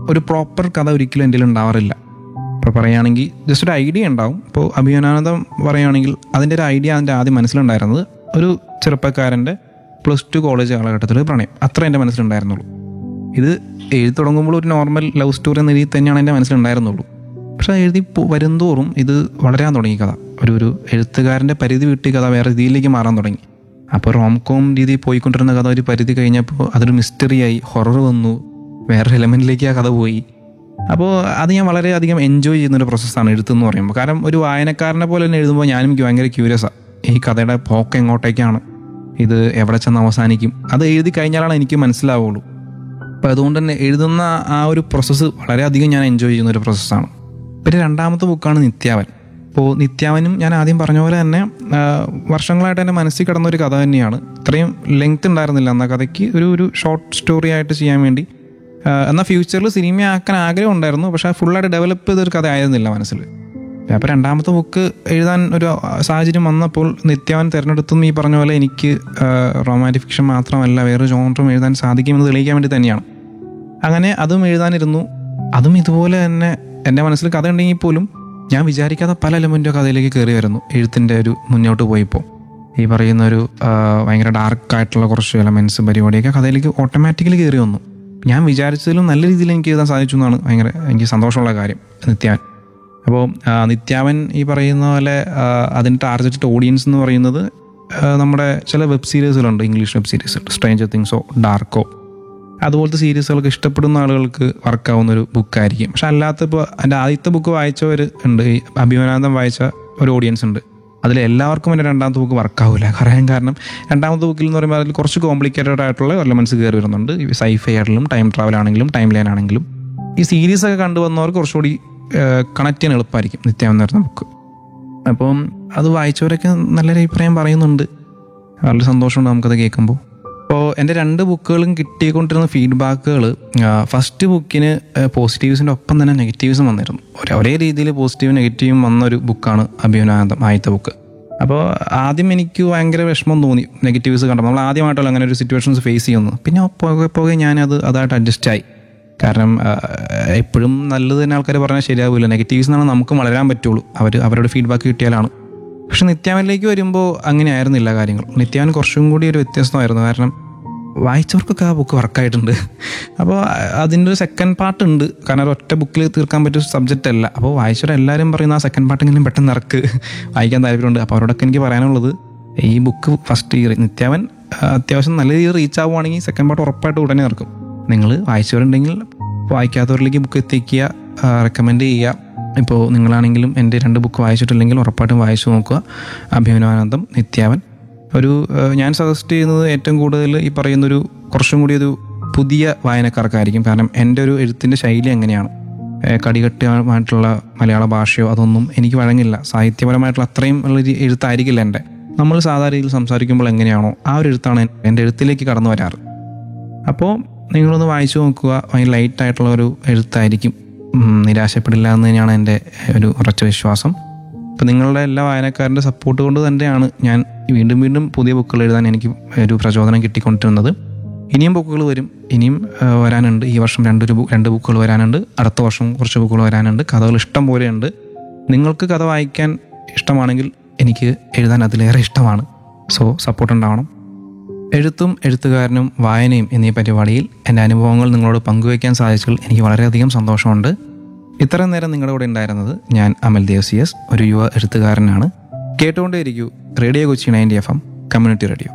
ഒരു പ്രോപ്പർ കഥ ഒരിക്കലും എൻ്റെ ഉണ്ടാവാറില്ല ഇപ്പോൾ പറയുകയാണെങ്കിൽ ജസ്റ്റ് ഒരു ഐഡിയ ഉണ്ടാവും ഇപ്പോൾ അഭിമാനാനന്ദം പറയുകയാണെങ്കിൽ അതിൻ്റെ ഒരു ഐഡിയ അതിൻ്റെ ആദ്യം മനസ്സിലുണ്ടായിരുന്നത് ഒരു ചെറുപ്പക്കാരൻ്റെ പ്ലസ് ടു കോളേജ് കാലഘട്ടത്തിൽ പ്രണയം അത്ര എൻ്റെ മനസ്സിലുണ്ടായിരുന്നുള്ളൂ ഇത് എഴുതി തുടങ്ങുമ്പോൾ ഒരു നോർമൽ ലവ് സ്റ്റോറി എന്ന രീതിയിൽ തന്നെയാണ് എൻ്റെ മനസ്സിലുണ്ടായിരുന്നുള്ളൂ പക്ഷെ അത് എഴുതി പോ- വരുംതോറും ഇത് വളരാൻ തുടങ്ങി കഥ ഒരു ഒരു എഴുത്തുകാരൻ്റെ പരിധി വിട്ട് ഈ കഥ വേറെ രീതിയിലേക്ക് മാറാൻ തുടങ്ങി അപ്പോൾ റോം കോം രീതിയിൽ പോയിക്കൊണ്ടിരുന്ന കഥ ഒരു പരിധി കഴിഞ്ഞപ്പോൾ അതൊരു മിസ്റ്ററിയായി ഹൊറർ വന്നു വേറെ എലമെൻറ്റിലേക്ക് ആ കഥ പോയി അപ്പോൾ അത് ഞാൻ വളരെയധികം എൻജോയ് ചെയ്യുന്ന ഒരു പ്രോസസ്സാണ് എഴുത്തെന്ന് പറയുമ്പോൾ കാരണം ഒരു വായനക്കാരനെ പോലെ തന്നെ എഴുതുമ്പോൾ ഞാനും എനിക്ക് ഭയങ്കര ക്യൂരിയസാണ് ഈ കഥയുടെ പോക്ക് എങ്ങോട്ടേക്കാണ് ഇത് എവിടെ ചെന്ന് അവസാനിക്കും അത് എഴുതി കഴിഞ്ഞാലാണ് എനിക്ക് മനസ്സിലാവുള്ളൂ അപ്പോൾ അതുകൊണ്ട് തന്നെ എഴുതുന്ന ആ ഒരു പ്രോസസ്സ് വളരെയധികം ഞാൻ എൻജോയ് ചെയ്യുന്ന ഒരു പ്രോസസ്സാണ് പിന്നെ രണ്ടാമത്തെ ബുക്കാണ് നിത്യാവൻ അപ്പോൾ നിത്യാവനും ഞാൻ ആദ്യം പറഞ്ഞ പോലെ തന്നെ ആ, വർഷങ്ങളായിട്ട് എൻ്റെ മനസ്സിൽ കിടന്ന ഒരു കഥ തന്നെയാണ് ഇത്രയും ലെങ്ത് ഉണ്ടായിരുന്നില്ല എന്ന കഥയ്ക്ക് ഒരു ഒരു ഷോർട്ട് സ്റ്റോറി ആയിട്ട് ചെയ്യാൻ വേണ്ടി ആ, എന്നാൽ ഫ്യൂച്ചറിൽ സിനിമയാക്കാൻ ആഗ്രഹം ഉണ്ടായിരുന്നു പക്ഷേ ഫുള്ളായിട്ട് ഡെവലപ്പ് ചെയ്തൊരു കഥ ആയിരുന്നില്ല മനസ്സിൽ അപ്പോൾ രണ്ടാമത്തെ ബുക്ക് എഴുതാൻ ഒരു സാഹചര്യം വന്നപ്പോൾ നിത്യാവൻ തിരഞ്ഞെടുത്തും ഈ പറഞ്ഞ പോലെ എനിക്ക് റൊമാൻറ്റിക് ഫിക്ഷൻ മാത്രമല്ല വേറെ ജോണറും എഴുതാൻ സാധിക്കുമെന്ന് തെളിയിക്കാൻ വേണ്ടി തന്നെയാണ് അങ്ങനെ അതും എഴുതാനിരുന്നു അതും ഇതുപോലെ തന്നെ എൻ്റെ മനസ്സിൽ കഥ ഉണ്ടെങ്കിൽ പോലും ഞാൻ വിചാരിക്കാത്ത പല എലമെൻറ്റോ കഥയിലേക്ക് കയറി വരുന്നു എഴുത്തിൻ്റെ ഒരു മുന്നോട്ട് പോയിപ്പോൾ ഈ പറയുന്ന ഒരു ആ, ഭയങ്കര ഡാർക്ക് ആയിട്ടുള്ള കുറച്ച് എലമെൻറ്റ്സും പരിപാടിയൊക്കെ കഥയിലേക്ക് ഓട്ടോമാറ്റിക്കലി കയറി വന്നു ഞാൻ വിചാരിച്ചതിലും നല്ല രീതിയിൽ എനിക്ക് എഴുതാൻ സാധിച്ചു എന്നാണ് ഭയങ്കര എനിക്ക് സന്തോഷമുള്ള കാര്യം നിത്യാവൻ അപ്പോൾ നിത്യാവൻ ഈ പറയുന്ന പോലെ ആ, അതിൻ്റെ ടാർഗറ്റഡ് ഓഡിയൻസ് എന്ന് പറയുന്നത് ആ, നമ്മുടെ ചില വെബ് സീരീസുകളുണ്ട് ഇംഗ്ലീഷ് വെബ് സീരീസ് സ്ട്രേഞ്ചർ തിങ്സോ ഡാർക്കോ അതുപോലത്തെ സീരീസുകളൊക്കെ ഇഷ്ടപ്പെടുന്ന ആളുകൾക്ക് വർക്കാവുന്ന ഒരു ബുക്കായിരിക്കും പക്ഷെ അല്ലാത്ത ഇപ്പോൾ എൻ്റെ ആദ്യത്തെ ബുക്ക് വായിച്ചവർ ഉണ്ട് ഈ അഭിമാനാനന്ദം വായിച്ച ഒരു ഓഡിയൻസ് ഉണ്ട് അതിൽ എല്ലാവർക്കും എൻ്റെ രണ്ടാമത്തെ ബുക്ക് വർക്കാവില്ല പറയാൻ കാരണം രണ്ടാമത്തെ ബുക്കിൽ എന്ന് പറയുമ്പോൾ അതിൽ കുറച്ച് കോംപ്ലിക്കേറ്റഡ് ആയിട്ടുള്ള എലമെൻറ്റ്സ് കയറി വരുന്നുണ്ട് ഈ സൈഫൈ ആണെങ്കിലും ടൈം ട്രാവൽ ആണെങ്കിലും ടൈം ലൈൻ ആണെങ്കിലും ഈ സീരീസ് ഒക്കെ കണ്ടുവന്നവർക്ക് കുറച്ചുകൂടി കണക്ട് ചെയ്യാൻ എളുപ്പമായിരിക്കും നിത്യം എന്ന് പറയുന്ന ബുക്ക് അപ്പം അത് വായിച്ചവരൊക്കെ നല്ലൊരു അഭിപ്രായം പറയുന്നുണ്ട് വളരെ സന്തോഷമുണ്ട് നമുക്കത് കേൾക്കുമ്പോൾ അപ്പോൾ എൻ്റെ രണ്ട് ബുക്കുകളും കിട്ടിക്കൊണ്ടിരുന്ന ഫീഡ്ബാക്കുകൾ ഫസ്റ്റ് ബുക്കിന് പോസിറ്റീവ്സിൻ്റെ ഒപ്പം തന്നെ നെഗറ്റീവ്സും വന്നിരുന്നു ഒരേ ഒരേ രീതിയിൽ പോസിറ്റീവും നെഗറ്റീവും വന്നൊരു ബുക്കാണ് അഭിമാനാനന്ദം ആദ്യത്തെ ബുക്ക് അപ്പോൾ ആദ്യം എനിക്ക് ഭയങ്കര വിഷമം തോന്നി നെഗറ്റീവ്സ് കണ്ടപ്പോൾ നമ്മൾ ആദ്യമായിട്ടല്ല അങ്ങനെ ഒരു സിറ്റുവേഷൻസ് ഫേസ് ചെയ്യുന്നത് പിന്നെ പോകെ പോകെ ഞാനത് അതായിട്ട് അഡ്ജസ്റ്റ് ആയി കാരണം എപ്പോഴും നല്ലത് തന്നെ ആൾക്കാർ പറഞ്ഞാൽ ശരിയാവില്ല നെഗറ്റീവ്സ് എന്നാണ് നമുക്ക് വളരാൻ പറ്റുള്ളൂ അവർ അവരുടെ ഫീഡ്ബാക്ക് കിട്ടിയാലാണ് പക്ഷെ നിത്യാവനിലേക്ക് വരുമ്പോൾ അങ്ങനെ ആയിരുന്നില്ല കാര്യങ്ങൾ നിത്യാവൻ കുറച്ചും കൂടി ഒരു വ്യത്യസ്തമായിരുന്നു കാരണം വായിച്ചവർക്കൊക്കെ ആ ബുക്ക് വർക്കായിട്ടുണ്ട് അപ്പോൾ അതിൻ്റെ ഒരു സെക്കൻഡ് പാർട്ട് ഉണ്ട് കാരണം ഒരു ഒറ്റ ബുക്കിൽ തീർക്കാൻ പറ്റിയ സബ്ജക്റ്റ് അല്ല അപ്പോൾ വായിച്ചവരെല്ലാവരും പറയുന്ന ആ സെക്കൻഡ് പാർട്ടെങ്കിലും പെട്ടെന്ന് ഇറക്ക് വായിക്കാൻ താല്പര്യമുണ്ട് അപ്പോൾ അവരോടൊക്കെ എനിക്ക് പറയാനുള്ളത് ഈ ബുക്ക് ഫസ്റ്റ് ഈ നിത്യാവൻ ആ, അത്യാവശ്യം നല്ല രീതിയിൽ റീച്ച് ആവുകയാണെങ്കിൽ സെക്കൻഡ് പാർട്ട് ഉറപ്പായിട്ട് ഉടനെ ഇറക്കും നിങ്ങൾ വായിച്ചവരുണ്ടെങ്കിൽ വായിക്കാത്തവരിലേക്ക് ബുക്ക് എത്തിക്കുക റെക്കമെൻഡ് ചെയ്യുക ഇപ്പോൾ നിങ്ങളാണെങ്കിലും എൻ്റെ രണ്ട് ബുക്ക് വായിച്ചിട്ടില്ലെങ്കിൽ ഉറപ്പായിട്ടും വായിച്ചു നോക്കുക അഭിമാനാനന്ദം നിത്യാവൻ ഒരു ആ, ഞാൻ സജസ്റ്റ് ചെയ്യുന്നത് ഏറ്റവും കൂടുതൽ ഈ പറയുന്നൊരു കുറച്ചും കൂടി ഒരു പുതിയ വായനക്കാർക്കായിരിക്കും കാരണം എൻ്റെ ഒരു എഴുത്തിൻ്റെ ശൈലി എങ്ങനെയാണ് ഏഹ് കടികെട്ടുമായിട്ടുള്ള മലയാള ഭാഷയോ അതൊന്നും എനിക്ക് വഴങ്ങില്ല സാഹിത്യപരമായിട്ടുള്ള അത്രയും ഉള്ള ഒരു എഴുത്തായിരിക്കില്ല എൻ്റെ നമ്മൾ സാധാരണ രീതിയിൽ സംസാരിക്കുമ്പോൾ എങ്ങനെയാണോ ആ ഒരു എഴുത്താണ് എൻ്റെ എഴുത്തിലേക്ക് കടന്നു വരാറ് അപ്പോൾ നിങ്ങളൊന്ന് വായിച്ചു നോക്കുക ഭയങ്കര ലൈറ്റ് ആയിട്ടുള്ള ഒരു എഴുത്തായിരിക്കും ഉം, നിരാശപ്പെടില്ല എന്ന് തന്നെയാണ് എൻ്റെ ഒരു ഉറച്ച വിശ്വാസം അപ്പോൾ നിങ്ങളുടെ എല്ലാ വായനക്കാരൻ്റെ സപ്പോർട്ട് കൊണ്ട് തന്നെയാണ് ഞാൻ വീണ്ടും വീണ്ടും പുതിയ ബുക്കുകൾ എഴുതാൻ എനിക്ക് ഒരു പ്രചോദനം കിട്ടിക്കൊണ്ടിരുന്നത് ഇനിയും ബുക്കുകൾ വരും ഇനിയും ആ, വരാനുണ്ട് ഈ വർഷം രണ്ടൊരു ബു- രണ്ട് ബുക്കുകൾ വരാനുണ്ട് അടുത്ത വർഷം കുറച്ച് ബുക്കുകൾ വരാനുണ്ട് കഥകൾ ഇഷ്ടം പോലെയുണ്ട് നിങ്ങൾക്ക് കഥ വായിക്കാൻ ഇഷ്ടമാണെങ്കിൽ എനിക്ക് എഴുതാൻ അതിലേറെ ഇഷ്ടമാണ് സോ സപ്പോർട്ട് ഉണ്ടാവണം എഴുത്തും എഴുത്തുകാരനും വായനയും എന്നീ പരിപാടിയിൽ എൻ്റെ അനുഭവങ്ങൾ നിങ്ങളോട് പങ്കുവയ്ക്കാൻ സാധിച്ചതിൽ എനിക്ക് വളരെയധികം സന്തോഷമുണ്ട് ഇത്രയും നേരം നിങ്ങളുടെ കൂടെ ഉണ്ടായിരുന്നത് ഞാൻ അമൽ ദേവ് സി എസ് ഒരു യുവ എഴുത്തുകാരനാണ് കേട്ടുകൊണ്ടേയിരിക്കൂ radio Kochi ninety F M community radio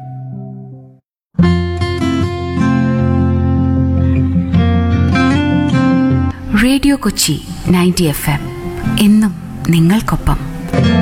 radio Kochi ninety F M എന്നും നിങ്ങൾക്കൊപ്പം